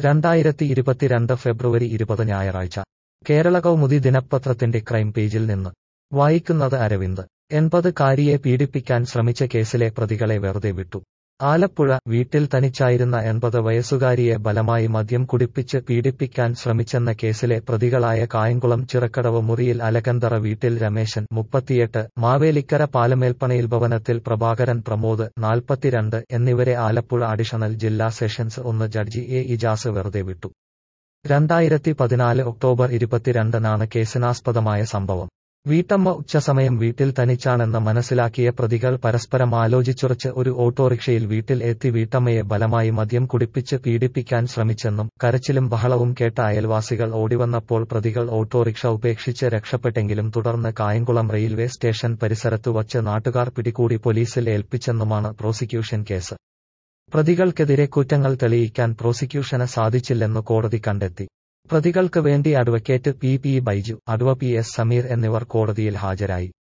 രണ്ടായിരത്തി ഇരുപത്തിരണ്ട് ഫെബ്രുവരി ഇരുപത് ഞായറാഴ്ച കേരള കൗമുദി ദിനപത്രത്തിന്റെ ക്രൈം പേജിൽ നിന്ന് വായിക്കുന്നത് അരവിന്ദ് എൺപത് കാരിയെ പീഡിപ്പിക്കാൻ ശ്രമിച്ച കേസിലെ പ്രതികളെ വെറുതെ വിട്ടു ആലപ്പുഴ വീട്ടിൽ തനിച്ചായിരുന്ന എൺപത് വയസ്സുകാരിയെ ബലമായി മദ്യം കുടിപ്പിച്ച് പീഡിപ്പിക്കാൻ ശ്രമിച്ചെന്ന കേസിലെ പ്രതികളായ കായംകുളം ചിറക്കടവ് മുറിയിൽ അലകന്തറ വീട്ടിൽ രമേശൻ മുപ്പത്തിയെട്ട് മാവേലിക്കര പാലമേൽപ്പണയിൽ ഭവനത്തിൽ പ്രഭാകരൻ പ്രമോദ് നാൽപ്പത്തിരണ്ട് എന്നിവരെ ആലപ്പുഴ അഡീഷണൽ ജില്ലാ സെഷൻസ് ഒന്ന് ജഡ്ജി എ ഇജാസ് വെറുതെ വിട്ടു രണ്ടായിരത്തി പതിനാല് ഒക്ടോബർ ഇരുപത്തിരണ്ടിനാണ് കേസിനാസ്പദമായ സംഭവം വീട്ടമ്മ ഉച്ചസമയം വീട്ടിൽ തനിച്ചാണെന്ന് മനസ്സിലാക്കിയ പ്രതികൾ പരസ്പരം ആലോചിച്ചുറച്ച് ഒരു ഓട്ടോറിക്ഷയിൽ വീട്ടിൽ എത്തി വീട്ടമ്മയെ ബലമായി മദ്യം കുടിപ്പിച്ച് പീഡിപ്പിക്കാൻ ശ്രമിച്ചെന്നും കരച്ചിലും ബഹളവും കേട്ട അയൽവാസികൾ ഓടിവന്നപ്പോൾ പ്രതികൾ ഓട്ടോറിക്ഷ ഉപേക്ഷിച്ച് രക്ഷപ്പെട്ടെങ്കിലും തുടർന്ന് കായംകുളം റെയിൽവേ സ്റ്റേഷൻ പരിസരത്തു വച്ച് നാട്ടുകാർ പിടികൂടി പോലീസിൽ ഏൽപ്പിച്ചെന്നുമാണ് പ്രോസിക്യൂഷൻ കേസ് പ്രതികൾക്കെതിരെ കുറ്റങ്ങൾ തെളിയിക്കാൻ പ്രോസിക്യൂഷന് സാധിച്ചില്ലെന്ന് കോടതി കണ്ടെത്തി പ്രതികൾക്ക് വേണ്ടി അഡ്വക്കേറ്റ് പി പി ബൈജു അഡ്വ പി എസ് സമീർ എന്നിവർ കോടതിയിൽ ഹാജരായി